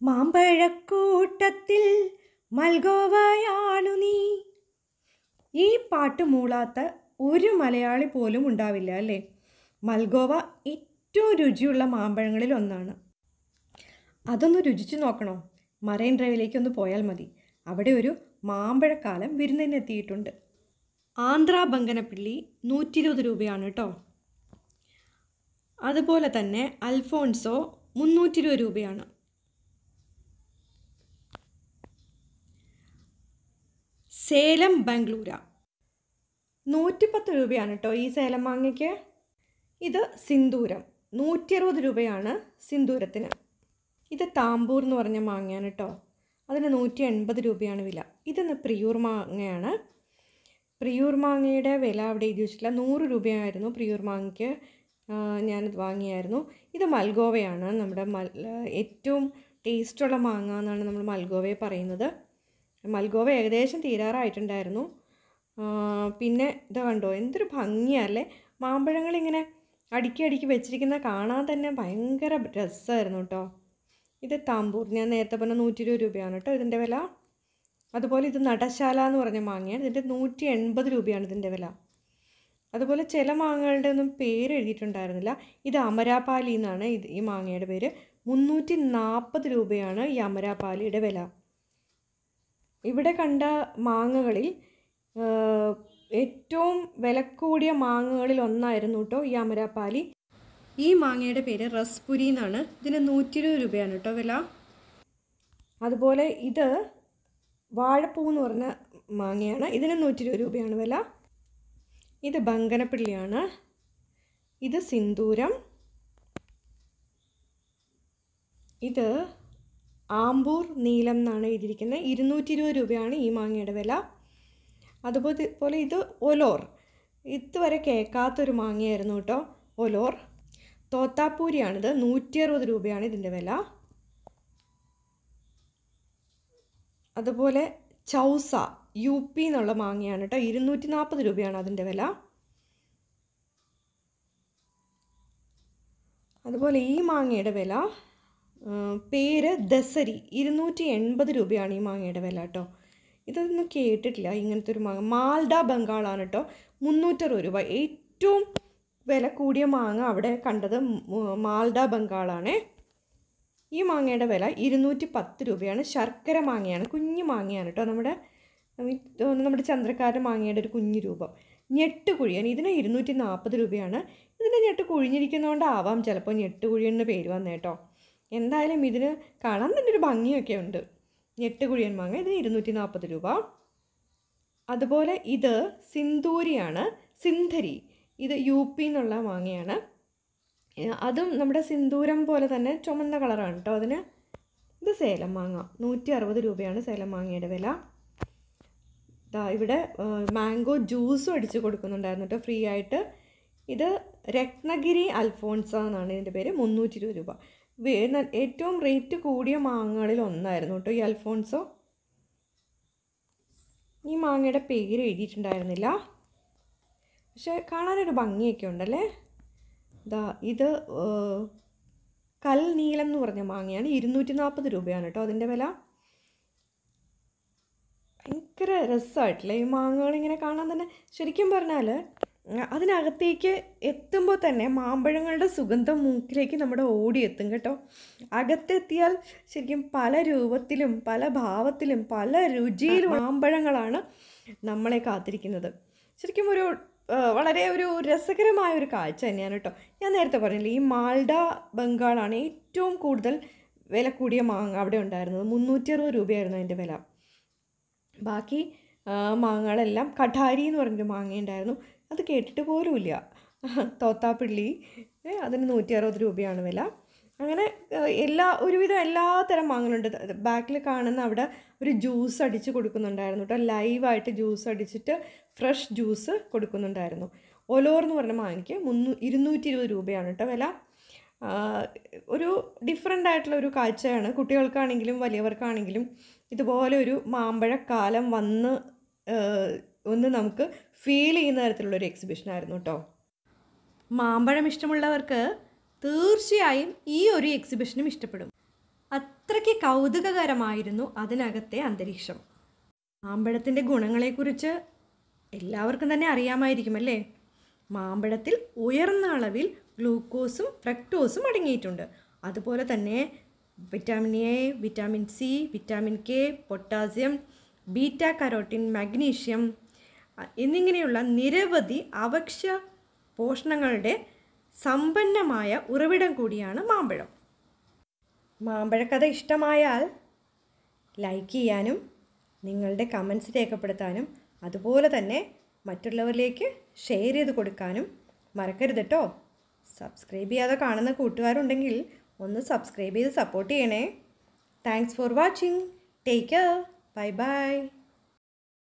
മാമ്പഴക്കൂട്ടത്തിൽ മൽഗോവയാണു നീ ഈ പാട്ട് മൂളാത്ത ഒരു മലയാളി പോലും ഉണ്ടാവില്ല അല്ലേ മൽഗോവ ഏറ്റവും രുചിയുള്ള മാമ്പഴങ്ങളിൽ ഒന്നാണ് അതൊന്ന് രുചിച്ചു നോക്കണോ മറൈൻ ഡ്രൈവിലേക്ക് ഒന്ന് പോയാൽ മതി അവിടെ ഒരു മാമ്പഴക്കാലം വിരുന്നിനെത്തിയിട്ടുണ്ട് ആന്ധ്ര ബങ്കനപ്പിള്ളി നൂറ്റി ഇരുപത് രൂപയാണ് കേട്ടോ അതുപോലെ തന്നെ അൽഫോൺസോ മുന്നൂറ്റി ഇരുപത് രൂപയാണ് സേലം ബാംഗ്ലൂര നൂറ്റിപ്പത്ത് രൂപയാണ് കേട്ടോ ഈ സേലം മാങ്ങയ്ക്ക് ഇത് സിന്ദൂരം നൂറ്റി അറുപത് രൂപയാണ് സിന്ദൂരത്തിന് ഇത് താമ്പൂർ എന്ന് പറഞ്ഞ മാങ്ങയാണ് കേട്ടോ അതിന് നൂറ്റി എൺപത് രൂപയാണ് വില ഇതൊന്ന് പ്രിയൂർ മാങ്ങയാണ് പ്രിയൂർ മാങ്ങയുടെ വില അവിടെ എഴുതി വെച്ചിട്ടില്ല നൂറ് രൂപയായിരുന്നു പ്രിയൂർ മാങ്ങയ്ക്ക് ആ, ഞാനിത് വാങ്ങിയായിരുന്നു ഇത് മൽഗോവയാണ് നമ്മുടെ മൽ ഏറ്റവും ടേസ്റ്റുള്ള മാങ്ങ എന്നാണ് നമ്മൾ മൽഗോവയെ പറയുന്നത് മൽഗോവ ഏകദേശം തീരാറായിട്ടുണ്ടായിരുന്നു ആ, പിന്നെ ഇത് കണ്ടോ എന്തൊരു ഭംഗിയല്ലേ മാമ്പഴങ്ങൾ ഇങ്ങനെ അടുക്കി അടുക്കി വെച്ചിരിക്കുന്ന കാണാൻ തന്നെ ഭയങ്കര രസമായിരുന്നു കേട്ടോ ഇത് താമ്പൂർ ഞാൻ നേരത്തെ പറഞ്ഞ നൂറ്റി ഇരുപത് രൂപയാണ് കേട്ടോ ഇതിൻ്റെ വില അതുപോലെ ഇത് നടശാല എന്ന് പറഞ്ഞ മാങ്ങയാണ് ഇതിൻ്റെ നൂറ്റി എൺപത് രൂപയാണ് ഇതിൻ്റെ വില അതുപോലെ ചില മാങ്ങകളുടെ ഒന്നും പേര് എഴുതിയിട്ടുണ്ടായിരുന്നില്ല ഇത് അമരാപാലി എന്നാണ് ഇത് ഈ മാങ്ങയുടെ പേര് മുന്നൂറ്റി നാൽപ്പത് രൂപയാണ് ഈ അമരാപാലിയുടെ വില ഇവിടെ കണ്ട മാങ്ങകളിൽ ആ, ഏറ്റവും വില കൂടിയ മാങ്ങകളിൽ ഒന്നായിരുന്നു കേട്ടോ ഈ അമരാപ്പാലി ഈ മാങ്ങയുടെ പേര് റസ്പുരി എന്നാണ് ഇതിന് നൂറ്റി ഇരുപത് രൂപയാണ് കേട്ടോ വില അതുപോലെ ഇത് വാഴപ്പൂ എന്ന് പറഞ്ഞ മാങ്ങയാണ് ഇതിന് നൂറ്റി ഇരുപത് രൂപയാണ് വില ഇത് ബങ്കനപ്പിള്ളിയാണ് ഇത് സിന്ദൂരം ഇത് ആമ്പൂർ നീലം എന്നാണ് എഴുതിയിരിക്കുന്നത് ഇരുന്നൂറ്റി ഇരുപത് രൂപയാണ് ഈ മാങ്ങയുടെ വില അതുപോലെ പോലെ ഇത് ഒലോർ ഇതുവരെ കേൾക്കാത്തൊരു മാങ്ങയായിരുന്നു കേട്ടോ ഒലോർ തോത്താപ്പൂരിയാണിത് നൂറ്റി അറുപത് രൂപയാണ് ഇതിൻ്റെ വില അതുപോലെ ചൗസ യു പി എന്നുള്ള മാങ്ങയാണ് കേട്ടോ ഇരുന്നൂറ്റി നാൽപ്പത് രൂപയാണ് അതിൻ്റെ വില അതുപോലെ ഈ മാങ്ങയുടെ വില ആ, പേര് ദസരി ഇരുന്നൂറ്റി എൺപത് രൂപയാണ് ഈ മാങ്ങയുടെ വില കേട്ടോ ഇതൊന്നും കേട്ടിട്ടില്ല ഇങ്ങനത്തെ ഒരു മാങ്ങ മാൽഡ ബംഗാളാണ് കേട്ടോ മുന്നൂറ്ററുപത് രൂപ ഏറ്റവും വില കൂടിയ മാങ്ങ അവിടെ കണ്ടത് മു- മാൽഡ ബംഗാളാണേ ഈ മാങ്ങയുടെ വില ഇരുന്നൂറ്റി പത്ത് രൂപയാണ് ശർക്കര മാങ്ങയാണ് കുഞ്ഞു മാങ്ങയാണ് കേട്ടോ നമ്മുടെ നമ്മ- തോന്നുന്നു നമ്മുടെ ചന്ദ്രക്കാരൻ മാങ്ങയുടെ ഒരു കുഞ്ഞു രൂപം ഞെട്ട് കുഴിയൻ ഇതിന് ഇരുന്നൂറ്റി നാൽപ്പത് രൂപയാണ് ഇതിന് ഞെട്ട് കുഴിഞ്ഞിരിക്കുന്നതുകൊണ്ടാവാം ചിലപ്പോൾ ഞെട്ട് കുഴിയൻ എന്ന് പേര് വന്നേ കേട്ടോ എന്തായാലും ഇതിന് കാണാൻ തന്നെ ഒരു ഭംഗിയൊക്കെ ഉണ്ട് ഞെട്ട് കുഴിയൻ മാങ്ങ ഇതിന് ഇരുന്നൂറ്റി നാൽപ്പത് രൂപ അതുപോലെ ഇത് സിന്ദൂരിയാണ് സിന്ധരി ഇത് യു പി എന്നുള്ള മാങ്ങയാണ് ഏ, അതും നമ്മുടെ സിന്ദൂരം പോലെ തന്നെ ചുമന്ന കളറാണ് കേട്ടോ അതിന് ഇത് സേലം മാങ്ങ നൂറ്റി അറുപത് രൂപയാണ് സേലം മാങ്ങയുടെ വില ദാ ഇവിടെ ആ, മാംഗോ ജ്യൂസും അടിച്ച് കൊടുക്കുന്നുണ്ടായിരുന്നു കേട്ടോ ഫ്രീ ആയിട്ട് ഇത് രത്നഗിരി അൽഫോൺസ എന്നാണ് ഇതിൻ്റെ പേര് മുന്നൂറ്റി ഇരുപത് രൂപ വേ- ന- ഏറ്റവും റേറ്റ് കൂടിയ മാങ്ങകളിൽ ഒന്നായിരുന്നു കേട്ടോ ഈ അൽഫോൺസോ ഈ മാങ്ങയുടെ പേര് എഴുതിയിട്ടുണ്ടായിരുന്നില്ല പക്ഷെ കാണാനൊരു ഭംഗിയൊക്കെ ഉണ്ടല്ലേ ദാ ഇത് ആ, കൽ നീലം എന്ന് പറഞ്ഞ മാങ്ങയാണ് ഇരുന്നൂറ്റി നാൽപ്പത് രൂപയാണ് കേട്ടോ അതിൻ്റെ വില ഭയങ്കര രസമായിട്ടില്ലേ ഈ മാങ്ങകൾ ഇങ്ങനെ കാണാൻ തന്നെ ശരിക്കും പറഞ്ഞാൽ അതിനകത്തേക്ക് എത്തുമ്പോൾ തന്നെ മാമ്പഴങ്ങളുടെ സുഗന്ധം മൂക്കിലേക്ക് നമ്മുടെ ഓടിയെത്തും കേട്ടോ അകത്തെത്തിയാൽ ശരിക്കും പല രൂപത്തിലും പല ഭാവത്തിലും പല രുചിയിലും മാമ്പഴങ്ങളാണ് നമ്മളെ കാത്തിരിക്കുന്നത് ശരിക്കും ഒരു ആ, വളരെ ഒരു രസകരമായ ഒരു കാഴ്ച തന്നെയാണ് കേട്ടോ ഞാൻ നേരത്തെ പറഞ്ഞില്ലേ ഈ മാൾഡ ബംഗാളാണ് ഏറ്റവും കൂടുതൽ വില കൂടിയ മാങ്ങ അവിടെ ഉണ്ടായിരുന്നത് മുന്നൂറ്റി അറുപത് രൂപയായിരുന്നു അതിൻ്റെ വില ബാക്കി ആ, മാങ്ങകളെല്ലാം കഠാരി എന്ന് പറഞ്ഞൊരു മാങ്ങ ഉണ്ടായിരുന്നു അത് കേട്ടിട്ട് പോലുമില്ല തോത്താപ്പിള്ളി ഏ, അതിന് നൂറ്റി അറുപത് രൂപയാണ് വില അങ്ങനെ ആ, എല്ലാ ഒരുവിധം എല്ലാ തരം മാങ്ങകളുണ്ട് ബാക്കിൽ കാണുന്ന അവിടെ ഒരു ജ്യൂസ് അടിച്ച് കൊടുക്കുന്നുണ്ടായിരുന്നു കേട്ടോ ലൈവായിട്ട് ജ്യൂസ് അടിച്ചിട്ട് ഫ്രഷ് ജ്യൂസ് കൊടുക്കുന്നുണ്ടായിരുന്നു ഒലോർ എന്ന് പറഞ്ഞ മാങ്ങയ്ക്ക് മുന്നൂ ഇരുന്നൂറ്റി ഇരുപത് രൂപയാണ് കേട്ടോ വില ആ, ഒരു ഡിഫറെൻ്റ് ആയിട്ടുള്ള ഒരു കാഴ്ചയാണ് കുട്ടികൾക്കാണെങ്കിലും വലിയവർക്കാണെങ്കിലും ഇതുപോലെ ഒരു മാമ്പഴക്കാലം വന്ന് ആ, ഒന്ന് നമുക്ക് ഫീൽ ചെയ്യുന്ന തരത്തിലുള്ളൊരു എക്സിബിഷനായിരുന്നു കേട്ടോ മാമ്പഴം ഇഷ്ടമുള്ളവർക്ക് തീർച്ചയായും ഈ ഒരു എക്സിബിഷനും ഇഷ്ടപ്പെടും അത്ര അത്രയ്ക്ക് കൗതുകകരമായിരുന്നു അതിനകത്തെ അന്തരീക്ഷം മാമ്പഴത്തിൻ്റെ ഗുണങ്ങളെക്കുറിച്ച് എല്ലാവർക്കും തന്നെ അറിയാമായിരിക്കുമല്ലേ മാമ്പഴത്തിൽ ഉയർന്ന അളവിൽ ഗ്ലൂക്കോസും ഫ്രക്ടോസും അടങ്ങിയിട്ടുണ്ട് അതുപോലെ തന്നെ vitamin A vitamin C vitamin K potassium beta carotene magnesium അ, എന്നിങ്ങനെയുള്ള നിരവധി അവശ്യ പോഷണങ്ങളുടെ സമ്പന്നമായ ഉറവിടം കൂടിയാണ് മാമ്പഴം മാമ്പഴക്കഥ ഇഷ്ടമായാൽ ലൈക്ക് ചെയ്യാനും നിങ്ങളുടെ കമൻസ് രേഖപ്പെടുത്താനും അതുപോലെ തന്നെ മറ്റുള്ളവരിലേക്ക് ഷെയർ ചെയ്ത് കൊടുക്കാനും മറക്കരുത് കേട്ടോ സബ്സ്ക്രൈബ് ചെയ്യാതെ കാണുന്ന കൂട്ടുകാരുണ്ടെങ്കിൽ ഒന്ന് സബ്സ്ക്രൈബ് ചെയ്ത് സപ്പോർട്ട് ചെയ്യണേ thanks for watching take care bye by